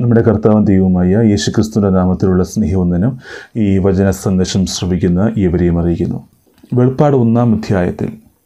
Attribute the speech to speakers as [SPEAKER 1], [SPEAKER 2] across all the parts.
[SPEAKER 1] നമ്മുടെ കർത്താവും ദൈവമായ യേശുക്രിസ്തുവിൻ്റെ നാമത്തിലുള്ള സ്നേഹവന്ദനം ഈ വചന സന്ദേശം ശ്രവിക്കുന്ന ഇവരെയും അറിയിക്കുന്നു വെളിപ്പാട് ഒന്നാം അധ്യായത്തിൽ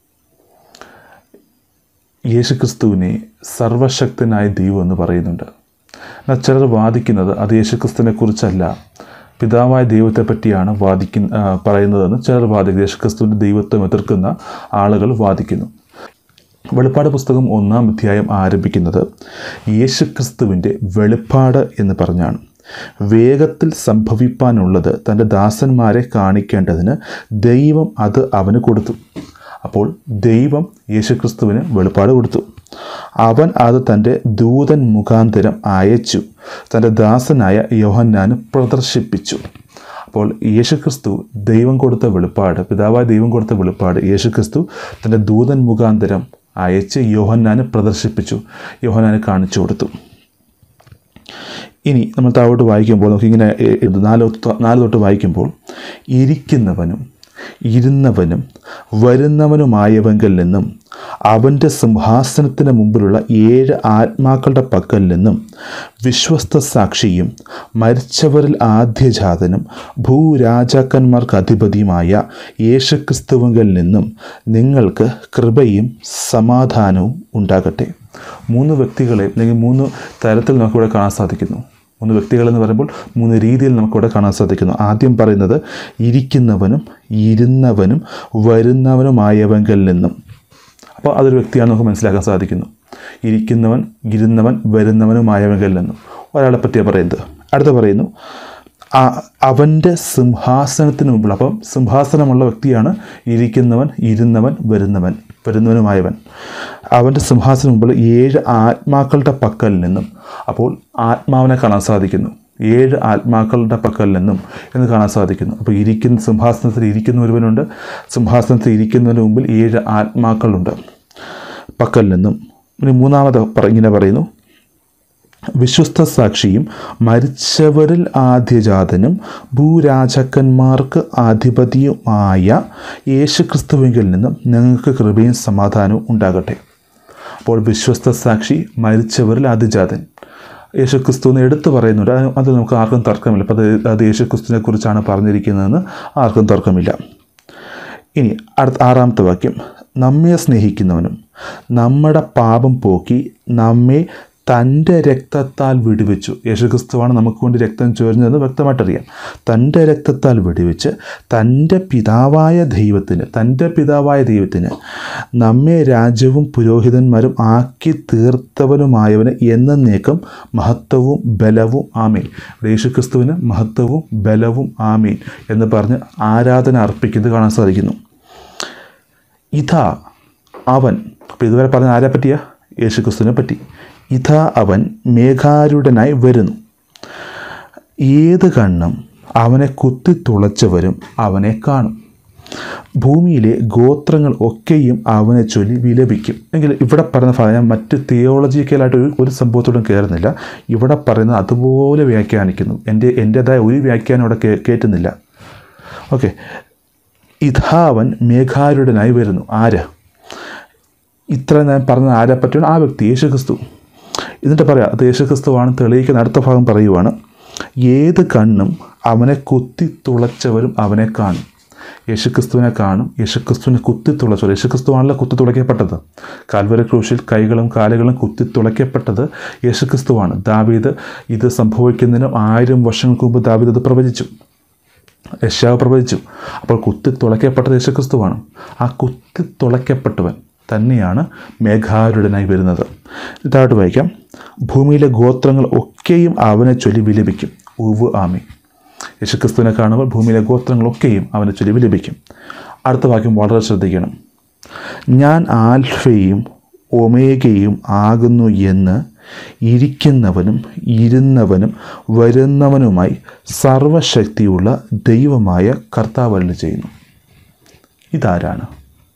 [SPEAKER 1] യേശുക്രിസ്തുവിനെ സർവശക്തനായ ദൈവം എന്ന് പറയുന്നുണ്ട് എന്നാൽ ചിലർ വാദിക്കുന്നത് അത് യേശുക്രിസ്തുവിനെ കുറിച്ചല്ല പിതാവായ ദൈവത്തെ പറ്റിയാണ് വാദിക്കുന്ന ആ, പറയുന്നതെന്ന് ചിലർ വാദിക്കുന്നു യേശുക്രിസ്തുവിൻ്റെ ദൈവത്വം എതിർക്കുന്ന ആളുകൾ വാദിക്കുന്നു വെളിപ്പാട് പുസ്തകം ഒന്നാം അധ്യായം ആരംഭിക്കുന്നത് യേശുക്രിസ്തുവിൻ്റെ വെളിപ്പാട് എന്ന് പറഞ്ഞാണ് വേഗത്തിൽ സംഭവിപ്പാനുള്ളത് തൻ്റെ ദാസന്മാരെ കാണിക്കേണ്ടതിന് ദൈവം അത് അവന് കൊടുത്തു അപ്പോൾ ദൈവം യേശുക്രിസ്തുവിന് വെളിപ്പാട് കൊടുത്തു അവൻ അത് തൻ്റെ ദൂതൻ മുഖാന്തരം അയച്ചു തൻ്റെ ദാസനായ യോഹന്നാന് പ്രദർശിപ്പിച്ചു അപ്പോൾ യേശുക്രിസ്തു ദൈവം കൊടുത്ത വെളിപ്പാട് പിതാവായ ദൈവം കൊടുത്ത വെളിപ്പാട് യേശുക്രിസ്തു തൻ്റെ ദൂതൻ മുഖാന്തരം അയച്ച് യോഹന്നാന് പ്രദർശിപ്പിച്ചു യോഹന്നാന് കാണിച്ചു കൊടുത്തു ഇനി നമ്മൾ താഴോട്ട് വായിക്കുമ്പോൾ നമുക്കിങ്ങനെ എ- എ- നാല് തൊട്ട് നാല് തൊട്ട് വായിക്കുമ്പോൾ ഇരിക്കുന്നവനും ഇരുന്നവനും വരുന്നവനുമായവങ്കിൽ നിന്നും അവൻ്റെ സിംഹാസനത്തിന് മുമ്പിലുള്ള ഏഴ് ആത്മാക്കളുടെ പക്കൽ നിന്നും വിശ്വസ്ത സാക്ഷിയും മരിച്ചവരിൽ ആദ്യജാതനും ഭൂരാജാക്കന്മാർക്ക് അധിപതിയുമായ യേശുക്രിസ്തുവിങ്കിൽ നിന്നും നിങ്ങൾക്ക് കൃപയും സമാധാനവും ഉണ്ടാകട്ടെ മൂന്ന് വ്യക്തികളെ അല്ലെങ്കിൽ മൂന്ന് തരത്തിൽ നമുക്കിവിടെ കാണാൻ സാധിക്കുന്നു മൂന്ന് വ്യക്തികൾ എന്ന് പറയുമ്പോൾ മൂന്ന് രീതിയിൽ നമുക്കിവിടെ കാണാൻ സാധിക്കുന്നു ആദ്യം പറയുന്നത് ഇരിക്കുന്നവനും ഇരുന്നവനും വരുന്നവനുമായവങ്കിൽ നിന്നും അപ്പോൾ അതൊരു വ്യക്തിയാണ് നമുക്ക് മനസ്സിലാക്കാൻ സാധിക്കുന്നു ഇരിക്കുന്നവൻ ഇരുന്നവൻ വരുന്നവനുമായവങ്കിൽ നിന്നും ഒരാളെ പറ്റിയാണ് പറയുന്നത് അടുത്ത പറയുന്നു ആ- അവൻ്റെ സിംഹാസനത്തിന് മുമ്പിൽ അപ്പം സിംഹാസനമുള്ള വ്യക്തിയാണ് ഇരിക്കുന്നവൻ ഇരുന്നവൻ വരുന്നവൻ വരുന്നവനുമായവൻ അവൻ്റെ സിംഹാസനം മുമ്പിൽ ഏഴ് ആത്മാക്കളുടെ പക്കൽ നിന്നും അപ്പോൾ ആത്മാവിനെ കാണാൻ സാധിക്കുന്നു ഏഴ് ആത്മാക്കളുടെ പക്കൽ നിന്നും എന്ന് കാണാൻ സാധിക്കുന്നു അപ്പോൾ ഇരിക്കുന്ന സിംഹാസനത്തിൽ ഇരിക്കുന്ന ഒരുവനുണ്ട് സിംഹാസനത്തിൽ ഇരിക്കുന്നതിന് മുമ്പിൽ ഏഴ് ആത്മാക്കളുണ്ട് പക്കൽ നിന്നും ഇനി മൂന്നാമത് പറ- ഇങ്ങനെ പറയുന്നു വിശ്വസ്ത സാക്ഷിയും മരിച്ചവരിൽ ആദ്യജാതനും ഭൂരാജാക്കന്മാർക്ക് അധിപതിയുമായ യേശുക്രിസ്തുവിങ്കിൽ നിന്നും നിങ്ങൾക്ക് കൃപയും സമാധാനവും ഉണ്ടാകട്ടെ അപ്പോൾ വിശ്വസ്ത സാക്ഷി മരിച്ചവരിൽ ആദ്യജാതൻ യേശുക്രിസ്തു എന്ന് എടുത്തു പറയുന്നുണ്ട് അത് അത് നമുക്ക് ആർക്കും തർക്കമില്ല അപ്പോൾ അത് അത് യേശുക്രിസ്തുവിനെ കുറിച്ചാണ് പറഞ്ഞിരിക്കുന്നതെന്ന് ആർക്കും തർക്കമില്ല ഇനി അടുത്ത ആറാമത്തെ വാക്യം നമ്മെ സ്നേഹിക്കുന്നവനും നമ്മുടെ പാപം പോക്കി നമ്മെ തൻ്റെ രക്തത്താൽ വെടിവെച്ചു യേശുക്രിസ്തുവാണ് നമുക്ക് വേണ്ടി രക്തം ചൊരിഞ്ഞതെന്ന് വ്യക്തമായിട്ടറിയാം തൻ്റെ രക്തത്താൽ വെടിവെച്ച് തൻ്റെ പിതാവായ ദൈവത്തിന് തൻ്റെ പിതാവായ ദൈവത്തിന് നമ്മെ രാജ്യവും പുരോഹിതന്മാരും ആക്കി തീർത്തവനുമായവന് എന്നേക്കും മഹത്വവും ബലവും ആമീൻ യേശുക്രിസ്തുവിന് മഹത്വവും ബലവും ആമീൻ എന്ന് പറഞ്ഞ് ആരാധന അർപ്പിക്കുന്നത് കാണാൻ സാധിക്കുന്നു ഇതാ അവൻ അപ്പോൾ ഇതുവരെ പറഞ്ഞ ആരെ പറ്റിയാ യേശുക്രിസ്തുവിനെ പറ്റി ഇതാ അവൻ മേഘാരുടനായി വരുന്നു ഏത് കണ്ണും അവനെ കുത്തിത്തുളച്ചവരും അവനെ കാണും ഭൂമിയിലെ ഗോത്രങ്ങൾ ഒക്കെയും അവനെ ചൊല്ലി വിലപിക്കും എങ്കിൽ ഇവിടെ പറയുന്ന ഭാഗം ഞാൻ മറ്റ് തിയോളജിക്കലായിട്ട് ഒരു ഒരു സംഭവത്തോടും കയറുന്നില്ല ഇവിടെ പറയുന്നത് അതുപോലെ വ്യാഖ്യാനിക്കുന്നു എൻ്റെ എൻ്റേതായ ഒരു വ്യാഖ്യാനം ഇവിടെ കേ- കയറ്റുന്നില്ല ഓക്കെ ഇതാ അവൻ മേഘാരുടനായി വരുന്നു ആര് ഇത്ര ഞാൻ പറഞ്ഞ ആരെ പറ്റിയാണ് ആ വ്യക്തി യേശുക്രിസ്തു എന്നിട്ട് പറയാം അത് യേശുക്രിസ്തുവാണ് തെളിയിക്കുന്ന അടുത്ത ഭാഗം പറയുവാണ് ഏത് കണ്ണും അവനെ കുത്തി തുളച്ചവരും അവനെ കാണും യേശുക്രിസ്തുവിനെ കാണും യേശുക്രിസ്തുവിനെ കുത്തി തുളച്ചവർ യേശുക്രിസ്തുവാണല്ലോ കുത്തി തുളയ്ക്കപ്പെട്ടത് കാൽവര ക്രൂശിൽ കൈകളും കാലുകളും കുത്തി തുളയ്ക്കപ്പെട്ടത് യേശുക്രിസ്തുവാണ് ദാവീദ് ഇത് സംഭവിക്കുന്നതിന് ആയിരം വർഷങ്ങൾക്ക് മുമ്പ് ദാവീദ് ഇത് പ്രവചിച്ചു യശാവ് പ്രവചിച്ചു അപ്പോൾ കുത്തി തുളയ്ക്കപ്പെട്ടത് യേശുക്രിസ്തുവാണ് ആ കുത്തി തുളയ്ക്കപ്പെട്ടവൻ തന്നെയാണ് മേഘാരുടനായി വരുന്നത് ഇതായിട്ട് വായിക്കാം ഭൂമിയിലെ ഗോത്രങ്ങൾ ഒക്കെയും അവനെ ചൊല്ലി വിലപിക്കും ഉവ് ആമി യേശുക്രിസ്തുവിനെ കാണുമ്പോൾ ഭൂമിയിലെ ഗോത്രങ്ങളൊക്കെയും അവനെ ചൊല്ലി വിലപിക്കും അടുത്ത വാക്യം വളരെ ശ്രദ്ധിക്കണം ഞാൻ ആൽഫയും ഒമേഗയും ആകുന്നു എന്ന് ഇരിക്കുന്നവനും ഇരുന്നവനും വരുന്നവനുമായി സർവശക്തിയുള്ള ദൈവമായ കർത്താവ് അരുളി ചെയ്യുന്നു ഇതാരാണ്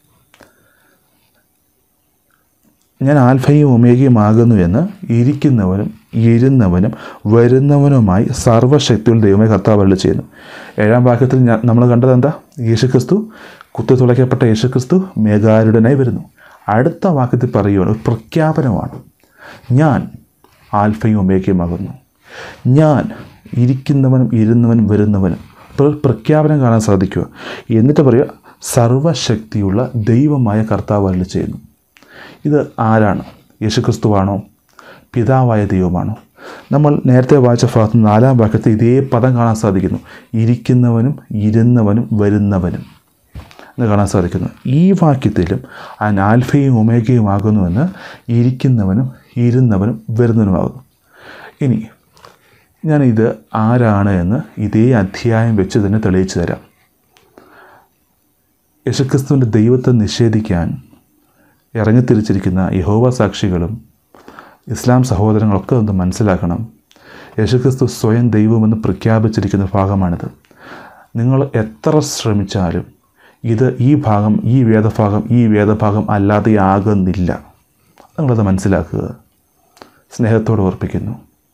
[SPEAKER 1] ഞാൻ ആൽഫയും ഒമേഗയും ആകുന്നു എന്ന് ഇരിക്കുന്നവനും ഇരുന്നവനും വരുന്നവനുമായി സർവശക്തിയുള്ള ദൈവമേ കർത്താവ് അരുളി ചെയ്യുന്നു ഏഴാം വാക്യത്തിൽ ഞാൻ നമ്മൾ കണ്ടത് എന്താ യേശുക്രിസ്തു കുത്തി തുളയ്ക്കപ്പെട്ട യേശുക്രിസ്തു മേഘാരുടനായി വരുന്നു അടുത്ത വാക്യത്തിൽ പറയുകയാണ് ഒരു പ്രഖ്യാപനമാണ് ഞാൻ ആൽഫയും ഒമേഗയുമാകുന്നു ഞാൻ ഇരിക്കുന്നവനും ഇരുന്നവനും വരുന്നവനും ഇപ്പോൾ പ്രഖ്യാപനം കാണാൻ സാധിക്കുക എന്നിട്ട് പറയുക സർവശക്തിയുള്ള ദൈവമായ കർത്താവ് അരുളി ചെയ്യുന്നു ഇത് ആരാണ് യേശുക്രിസ്തുവാണോ പിതാവായ ദൈവമാണോ നമ്മൾ നേരത്തെ വായിച്ച ഭാഗത്ത് നാലാം വാക്യത്തിൽ ഇതേ പദം കാണാൻ സാധിക്കുന്നു ഇരിക്കുന്നവനും ഇരുന്നവനും വരുന്നവനും എന്ന് കാണാൻ സാധിക്കുന്നു ഈ വാക്യത്തിലും ആ ആൽഫയും ഒമേഗയും ആകുന്നുവെന്ന് ഇരിക്കുന്നവനും ഇരുന്നവനും വരുന്നവനുമാകുന്നു ഇനി ഞാനിത് ആരാണ് എന്ന് ഇതേ അധ്യായം വെച്ച് തന്നെ തെളിയിച്ചു തരാം യേശുക്രിസ്തുവിൻ്റെ ദൈവത്തെ നിഷേധിക്കാൻ ഇറങ്ങിത്തിരിച്ചിരിക്കുന്ന യഹോവ സാക്ഷികളും ഇസ്ലാം സഹോദരങ്ങളൊക്കെ ഒന്ന് മനസ്സിലാക്കണം യേശുക്രിസ്തു സ്വയം ദൈവമെന്ന് പ്രഖ്യാപിച്ചിരിക്കുന്ന ഭാഗമാണിത് നിങ്ങൾ എത്ര ശ്രമിച്ചാലും ഇത് ഈ ഭാഗം ഈ വേദഭാഗം ഈ വേദഭാഗം അല്ലാതെ ആകുന്നില്ല നിങ്ങളത് മനസ്സിലാക്കുക സ്നേഹത്തോട് ഓർപ്പിക്കുന്നു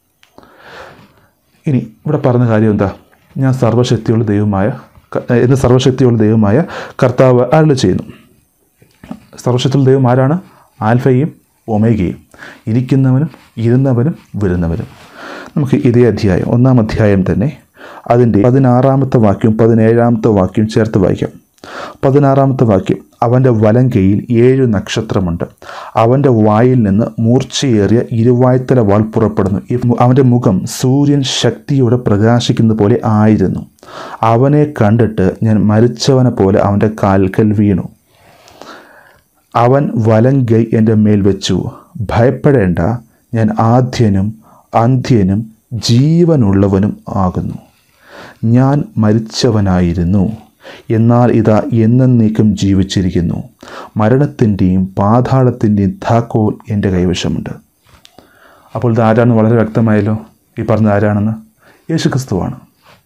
[SPEAKER 1] ഇനി ഇവിടെ പറഞ്ഞ കാര്യം എന്താ ഞാൻ സർവശക്തിയുള്ള ദൈവമായ ക- എന്ന് സർവശക്തിയുള്ള ദൈവമായ കർത്താവ് അരുളി ചെയ്യുന്നു സർവശക്തിയുള്ള ദൈവം ആരാണ് ആൽഫയും ഒമേഗയും ഇരിക്കുന്നവനും ഇരുന്നവനും വരുന്നവനും നമുക്ക് ഇതേ അധ്യായം ഒന്നാം അധ്യായം തന്നെ അതിൻ്റെ പതിനാറാമത്തെ വാക്യവും പതിനേഴാമത്തെ വാക്യവും ചേർത്ത് വായിക്കാം പതിനാറാമത്തെ വാക്യം അവൻ്റെ വലം കൈയിൽ ഏഴ് നക്ഷത്രമുണ്ട് അവൻ്റെ വായിൽ നിന്ന് മൂർച്ചയേറിയ ഇരുവായ്ത്തല വാൾ പുറപ്പെടുന്നു ഈ മു- അവൻ്റെ മുഖം സൂര്യൻ ശക്തിയോടെ പ്രകാശിക്കുന്ന പോലെ ആയിരുന്നു അവനെ കണ്ടിട്ട് ഞാൻ മരിച്ചവനെ പോലെ അവൻ്റെ കാൽക്കൽ വീണു അവൻ വലം കൈ എൻ്റെ മേൽ വെച്ചു ഭയപ്പെടേണ്ട ഞാൻ ആദ്യനും അന്ത്യനും ജീവനുള്ളവനും ആകുന്നു ഞാൻ മരിച്ചവനായിരുന്നു എന്നാൽ ഇതാ എന്നേക്കും ജീവിച്ചിരിക്കുന്നു മരണത്തിൻ്റെയും പാതാളത്തിൻ്റെയും താക്കോൽ എൻ്റെ കൈവശമുണ്ട് അപ്പോൾ ഇത് ആരാണെന്ന് വളരെ വ്യക്തമായല്ലോ ഈ പറഞ്ഞത് ആരാണെന്ന് യേശുക്രിസ്തുവാണ്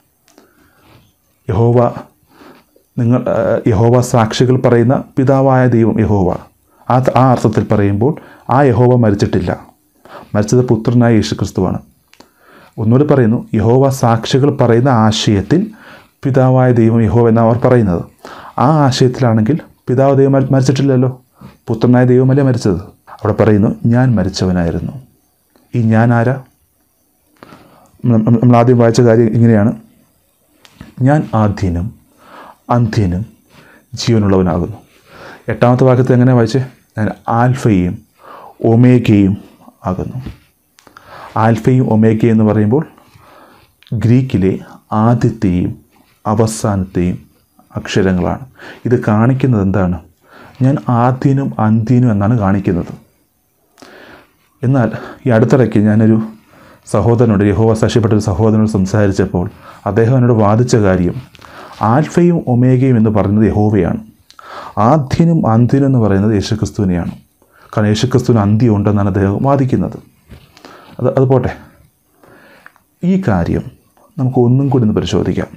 [SPEAKER 1] യഹോവ നിങ്ങൾ ആ, യഹോവ സാക്ഷികൾ പറയുന്ന പിതാവായ ദൈവം യഹോവ ആ ആ അർത്ഥത്തിൽ പറയുമ്പോൾ ആ യഹോവ മരിച്ചിട്ടില്ല മരിച്ചത് പുത്രനായ യേശുക്രിസ്തുവാണ് ഒന്നുകൂടി പറയുന്നു യഹോവ സാക്ഷികൾ പറയുന്ന ആശയത്തിൽ പിതാവായ ദൈവം യഹോവ എന്നാണ് അവർ പറയുന്നത് ആ ആശയത്തിലാണെങ്കിൽ പിതാവ് ദൈവം മരി- മരിച്ചിട്ടില്ലല്ലോ പുത്രനായ ദൈവമല്ലേ മരിച്ചത് അവിടെ പറയുന്നു ഞാൻ മരിച്ചവനായിരുന്നു ഈ ഞാൻ ആരാ നമ്മൾ നമ്മൾ ആദ്യം വായിച്ച കാര്യം ഇങ്ങനെയാണ് ഞാൻ ആദ്യനും അന്ത്യനും ജീവനുള്ളവനാകുന്നു എട്ടാമത്തെ വാക്യത്തിൽ എങ്ങനെ വായിച്ചേ ഞാൻ ആൽഫയും ഒമേഗയും ആകുന്നു ആൽഫയും ഒമേഗയും എന്ന് പറയുമ്പോൾ ഗ്രീക്കിലെ ആദ്യത്തെയും അവസാനത്തെയും അക്ഷരങ്ങളാണ് ഇത് കാണിക്കുന്നത് എന്താണ് ഞാൻ ആദ്യനും അന്ത്യനും എന്നാണ് കാണിക്കുന്നത് എന്നാൽ ഈ അടുത്തിടയ്ക്ക് ഞാനൊരു സഹോദരനോട് യഹോവ സാക്ഷ്യപ്പെട്ട ഒരു സഹോദരനോട് സംസാരിച്ചപ്പോൾ അദ്ദേഹം എന്നോട് വാദിച്ച കാര്യം ആൽഫയും ഒമേഗയും എന്ന് പറയുന്നത് യഹോവയാണ് ആദ്യനും അന്ത്യനും എന്ന് പറയുന്നത് യേശുക്രിസ്തുവിനെയാണ് കാരണം യേശുക്രിസ്തുവിന് അന്ത്യം ഉണ്ടെന്നാണ് അദ്ദേഹം വാദിക്കുന്നത് അത് അത് പോട്ടെ ഈ കാര്യം നമുക്ക് ഒന്നും കൂടി ഒന്ന് പരിശോധിക്കാം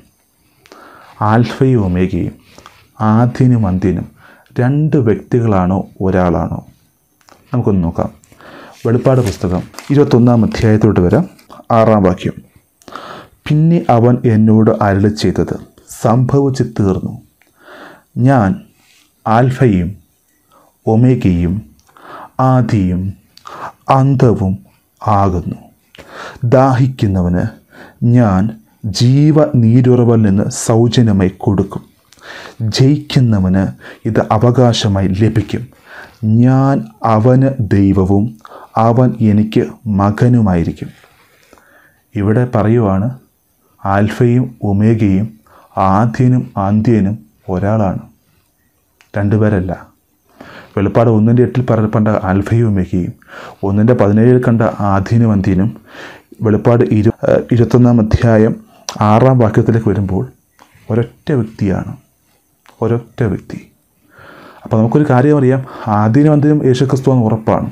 [SPEAKER 1] ആൽഫയും ഒമേഗയും ആദ്യനും അന്ത്യനും രണ്ട് വ്യക്തികളാണോ ഒരാളാണോ നമുക്കൊന്ന് നോക്കാം വെളിപ്പാട് പുസ്തകം ഇരുപത്തൊന്നാം അധ്യായത്തോട്ട് വരാം ആറാം വാക്യം പിന്നെ അവൻ എന്നോട് അരുളി ചെയ്തത് സംഭവിച്ച് തീർന്നു ഞാൻ ആൽഫയും ഒമേഗയും ആദിയും അന്തവും ആകുന്നു ദാഹിക്കുന്നവന് ഞാൻ ജീവ നീരുറവൽ നിന്ന് സൗജന്യമായി കൊടുക്കും ജയിക്കുന്നവന് ഇത് അവകാശമായി ലഭിക്കും ഞാൻ അവന് ദൈവവും അവൻ എനിക്ക് മകനുമായിരിക്കും ഇവിടെ പറയുവാണ് ആൽഫയും ഒമേഗയും ആദ്യനും അന്ത്യനും ഒരാളാണ് രണ്ടുപേരല്ല വെളിപ്പാട് ഒന്നിൻ്റെ എട്ടിൽ പറയപ്പെട്ട ആൽഫയും ഒമേഗയും ഒന്നിൻ്റെ പതിനേഴിൽ കണ്ട ആദ്യനും അന്ത്യനും വെളിപ്പാട് ഇരു ഏഹ് ഇരുപത്തൊന്നാം അധ്യായം ആറാം വാക്യത്തിലേക്ക് വരുമ്പോൾ ഒരൊറ്റ വ്യക്തിയാണ് ഒരൊറ്റ വ്യക്തി അപ്പോൾ നമുക്കൊരു കാര്യം അറിയാം ആദ്യനും അന്ത്യനും യേശുക്രിസ്തു എന്ന് ഉറപ്പാണ്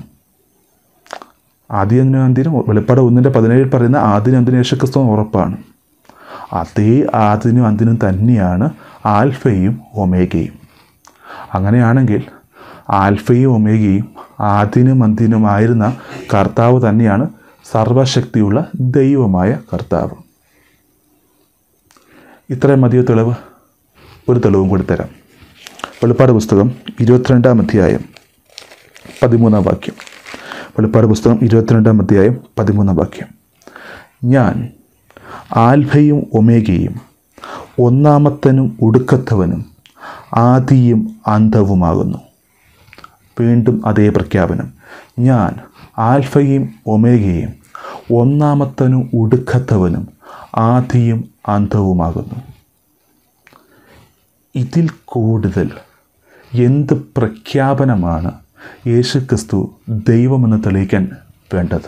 [SPEAKER 1] ആദ്യനും അന്ത്യനും വെളിപ്പാട് ഒന്നിൻ്റെ പതിനേഴിൽ പറയുന്ന ആദ്യനും അന്ത്യനും യേശുക്രിസ്തു എന്ന് ഉറപ്പാണ് അതേ ആദ്യനും അന്ത്യനും തന്നെയാണ് ആൽഫയും ഒമേഗയും അങ്ങനെയാണെങ്കിൽ ആൽഫയും ഒമേഗയും ആദ്യനും അന്ത്യനുമായിരുന്ന കർത്താവ് തന്നെയാണ് സർവശക്തിയുള്ള ദൈവമായ കർത്താവ് ഇത്രയും മതിയോ തെളിവ് ഒരു തെളിവും കൂടി തരാം വെളിപ്പാട് പുസ്തകം ഇരുപത്തിരണ്ടാം അധ്യായം പതിമൂന്നാം വാക്യം വെളിപ്പാട് പുസ്തകം ഇരുപത്തിരണ്ടാം അധ്യായം പതിമൂന്നാം വാക്യം ഞാൻ ആൽഫയും ഒമേഗയും ഒന്നാമത്തനും ഒടുക്കത്തവനും ആദിയും അന്തവുമാകുന്നു വീണ്ടും അതേ പ്രഖ്യാപനം ഞാൻ ആൽഫയും ഒമേഗയും ഒന്നാമത്തനും ഒടുക്കത്തവനും ആദിയും അന്തവുമാകുന്നു ഇതിൽ കൂടുതൽ എന്ത് പ്രഖ്യാപനമാണ് യേശുക്രിസ്തു ദൈവമെന്ന് തെളിയിക്കാൻ വേണ്ടത്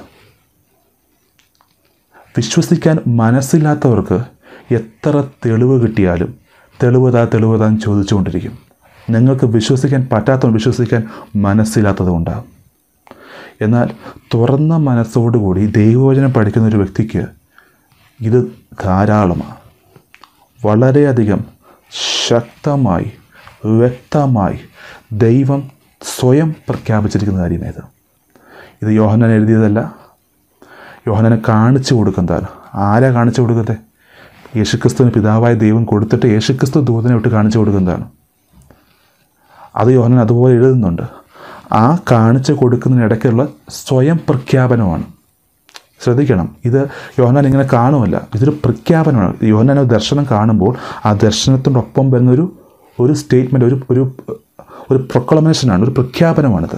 [SPEAKER 1] വിശ്വസിക്കാൻ മനസ്സില്ലാത്തവർക്ക് എത്ര തെളിവ് കിട്ടിയാലും തെളിവതാ തെളിവതാ എന്ന് ചോദിച്ചുകൊണ്ടിരിക്കും നിങ്ങൾക്ക് വിശ്വസിക്കാൻ പറ്റാത്തവർ വിശ്വസിക്കാൻ മനസ്സില്ലാത്തത് കൊണ്ടാകും എന്നാൽ തുറന്ന മനസ്സോടുകൂടി ദൈവവചനം പഠിക്കുന്ന ഒരു വ്യക്തിക്ക് ഇത് ധാരാളമാണ് വളരെയധികം ശക്തമായി വ്യക്തമായി ദൈവം സ്വയം പ്രഖ്യാപിച്ചിരിക്കുന്ന കാര്യമേത് ഇത് യോഹന്നാൻ എഴുതിയതല്ല യോഹനാനെ കാണിച്ചു കൊടുക്കുന്നതാണ് ആരാ കാണിച്ചു കൊടുക്കുന്നത് യേശുക്രിസ്തുവിന് പിതാവായ ദൈവം കൊടുത്തിട്ട് യേശുക്രിസ്തു ദൂതനെ വിട്ട് കാണിച്ചു കൊടുക്കുന്നതാണ് അത് യോഹനൻ അതുപോലെ എഴുതുന്നുണ്ട് ആ കാണിച്ചു കൊടുക്കുന്നതിനിടയ്ക്കുള്ള സ്വയം പ്രഖ്യാപനമാണ് ശ്രദ്ധിക്കണം ഇത് യോഹനാൻ ഇങ്ങനെ കാണുമല്ല ഇതൊരു പ്രഖ്യാപനമാണ് യോഹനാൻ ഒരു ദർശനം കാണുമ്പോൾ ആ ദർശനത്തിനൊപ്പം വരുന്നൊരു ഒരു സ്റ്റേറ്റ്മെൻറ്റ് ഒരു ഒരു ഒരു പ്രൊക്ലമേഷനാണ് ഒരു പ്രഖ്യാപനമാണിത്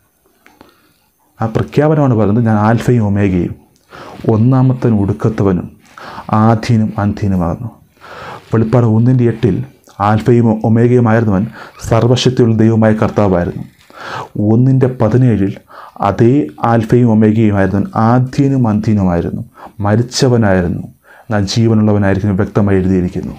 [SPEAKER 1] ആ പ്രഖ്യാപനമാണ് പറയുന്നത് ഞാൻ ആൽഫയും ഒമേഗയും ഒന്നാമത്തനും ഒടുക്കത്തവനും ആധീനും അന്ധീനുമാകുന്നു വെളിപ്പാട് ഒന്നിൻ്റെ എട്ടിൽ ആൽഫയും ഒമേഗയുമായിരുന്നവൻ സർവശക്തിയുള്ള ദൈവമായ കർത്താവായിരുന്നു ഒന്നിൻ്റെ പതിനേഴിൽ അതേ ആൽഫയും ഒമേഗയുമായിരുന്നവൻ ആദ്യനും അന്ത്യനുമായിരുന്നു മരിച്ചവനായിരുന്നു എന്നാൽ ജീവനുള്ളവനായിരിക്കുന്നു വ്യക്തമായി എഴുതിയിരിക്കുന്നു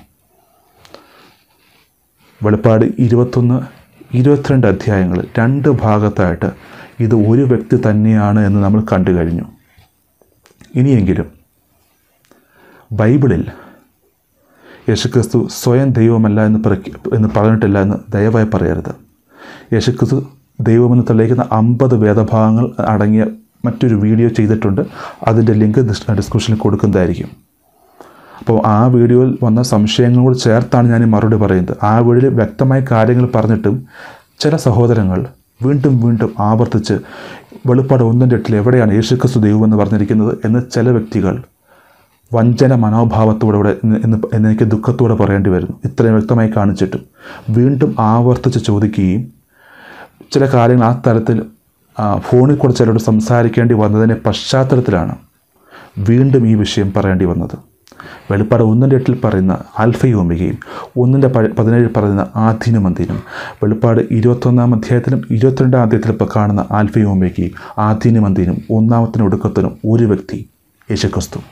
[SPEAKER 1] വെളിപ്പാട് ഇരുപത്തൊന്ന് ഇരുപത്തിരണ്ട് അധ്യായങ്ങൾ രണ്ട് ഭാഗത്തായിട്ട് ഇത് ഒരു വ്യക്തി തന്നെയാണ് എന്ന് നമ്മൾ കണ്ടു കഴിഞ്ഞു ഇനിയെങ്കിലും ബൈബിളിൽ യേശുക്രിസ്തു സ്വയം ദൈവമല്ല എന്ന് പ്രഖ്യ എന്ന് പറഞ്ഞിട്ടില്ല എന്ന് ദയവായി പറയരുത് യേശുക്രിസ്തു ദൈവമെന്ന് തെളിയിക്കുന്ന അമ്പത് വേദഭാഗങ്ങൾ അടങ്ങിയ മറ്റൊരു വീഡിയോ ചെയ്തിട്ടുണ്ട് അതിൻ്റെ ലിങ്ക് ഡിസ്ക്രിപ്ഷനിൽ കൊടുക്കുന്നതായിരിക്കും അപ്പോൾ ആ വീഡിയോയിൽ വന്ന സംശയങ്ങളോട് ചേർത്താണ് ഞാൻ ഈ മറുപടി പറയുന്നത് ആ വീഡിയോയിൽ വ്യക്തമായ കാര്യങ്ങൾ പറഞ്ഞിട്ടും ചില സഹോദരങ്ങൾ വീണ്ടും വീണ്ടും ആവർത്തിച്ച് വെളിപ്പാട് ഒന്നിൻ്റെ എട്ടിൽ എവിടെയാണ് യേശുക്രിസ്തു ദൈവമെന്ന് പറഞ്ഞിരിക്കുന്നത് എന്ന് ചില വ്യക്തികൾ വഞ്ചന മനോഭാവത്തോടെ ഇവിടെ എന്ന് എന്ന് എന്നെനിക്ക് ദുഃഖത്തോടെ പറയേണ്ടി വരുന്നു ഇത്രയും വ്യക്തമായി കാണിച്ചിട്ടും വീണ്ടും ആവർത്തിച്ച് ചോദിക്കുകയും ചില കാര്യങ്ങൾ ആ തരത്തിൽ ആ, ഫോണിൽ കൂടെ ചിലരോട് സംസാരിക്കേണ്ടി വന്നതിൻ്റെ പശ്ചാത്തലത്തിലാണ് വീണ്ടും ഈ വിഷയം പറയേണ്ടി വന്നത് വെളിപ്പാട് ഒന്നിൻ്റെ എട്ടിൽ പറയുന്ന ആൽഫയും ഒമികയും ഒന്നിൻ്റെ പഴ- പതിനേഴിൽ പറയുന്ന ആധീനം അന്തീനും വെളിപ്പാട് ഇരുപത്തൊന്നാം അധ്യായത്തിലും ഇരുപത്തിരണ്ടാം അധ്യായത്തിലും ഇപ്പോൾ കാണുന്ന ആൽഫയും ഒമികയും ആധീനം അന്തീനും ഒന്നാമത്തിനും ഒടുക്കത്തിനും ഒരു വ്യക്തി യേശുക്രിസ്തു